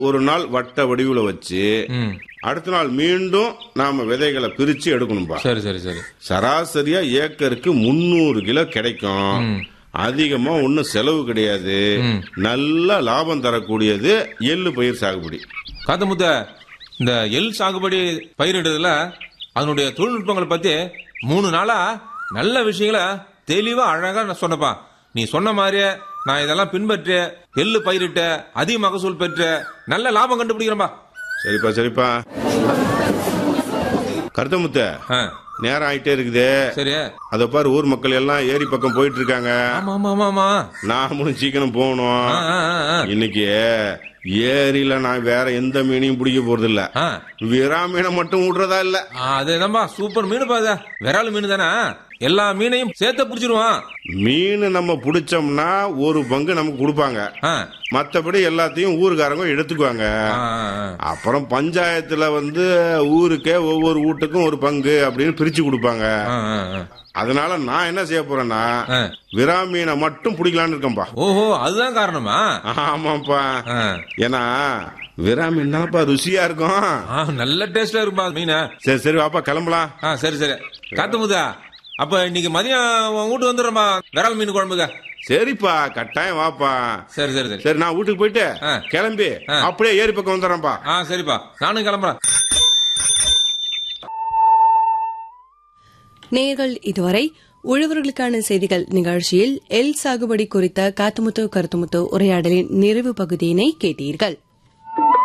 ஒரு நாள் வட்ட வடிவுல வச்சு ம் அடுத்த நாள் மீண்டும் நாம விதைகளை பிரிச்சு எடுக்கணும்பா சரி சரி சரி சராசரியா ஏக்கருக்கு முந்நூறு கிலோ கிடைக்கும் ம். அதிகமா ஒன்றும் செலவு கிடையாது ம். நல்ல லாபம் தரக்கூடியது எள்ளு பயிர் சாகுபடி காத்தமுத்த இந்த எள் சாகுபடி பயிரிடுறதுல அதனுடைய தொழில்நுட்பங்களை பத்தி மூணு நாளா நல்ல விஷயங்களை தெளிவா அழகா நான் சொன்னப்பா நீ சொன்ன மாதிரியே நான் இதெல்லாம் பின்பற்றி எள்ளு பயிரிட்ட அதிக மகசூல் பெற்று நல்ல லாபம் கண்டுபிடிக்கிறேன்பா சரிப்பா சரிப்பா கருத்தமுத்த ஆ, நேரம் ஆயிட்டே இருக்குது சரி அத பாரு ஊர் மக்கள் எல்லாம் ஏரி பக்கம் போயிட்டு இருக்காங்க ஆமா ஆமா ஆமா ஆமா நாமளும் சீக்கிரம் போகணும் ஆ, ஆ, ஆ, ஆ. இன்னைக்கு ஏரியில நான் வேற எந்த மீனையும் பிடிக்க போறது இல்ல ஆ, விரா மீனை மட்டும் விடுறதா இல்ல ஆ, அதேதான்பா சூப்பர் மீன் பாத விரால் மீன் தானே எல்லா மீனையும் சேர்த்து பிடிச்சிருவான் மீன் நம்ம பிடிச்சோம்னா ஒரு பங்கு நமக்கு கொடுப்பாங்க ஆ, மத்தபடி எல்லாத்தையும் ஊருக்காரங்க எடுத்துக்குவாங்க ஆ, ஆ, ஆ. அப்புறம் பஞ்சாயத்துல வந்து ஊருக்கே ஒவ்வொரு வீட்டுக்கும் ஒரு பங்கு அப்படின்னு பிரிச்சு கொடுப்பாங்க ஆ, ஆ, ஆ. அதனால நான் என்ன செய்ய போறேன்னா ஆ. விரா மீனை மட்டும் பிடிக்கலான்னு இருக்கேன்பா ஓஹோ அதுதான் காரணமா ஆமாப்பா ஆ. ஏன்னா விரா மீன் தானப்பா ருசியா இருக்கும் ஆ, நல்ல டேஸ்டா இருக்குப்பா மீன் சரி சரி வாப்பா கிளம்பலாம் ஆ சரி சரி காத்துமுதா அப்ப இன்னைக்கு மதியம் உன் வீட்டு வந்துடுறேன்பா விரால் மீன் குழம்புங்க சரிப்பா கட்டாயம் வாப்பா சரி சரி சரி சரி நான் வீட்டுக்கு போயிட்டு ஆ. கிளம்பி ஆ. அப்படியே ஏரி பக்கம் வந்துடுறேன்ப்பா ஆ சரிப்பா நானும் கிளம்புறேன் நேயர்கள் இதுவரை உழவர்களுக்கான செய்திகள் நிகழ்ச்சியில் எல் சாகுபடி குறித்த காத்துமுத்து கருத்துமுத்து உரையாடலின் நிறைவு பகுதியினை கேட்டீர்கள்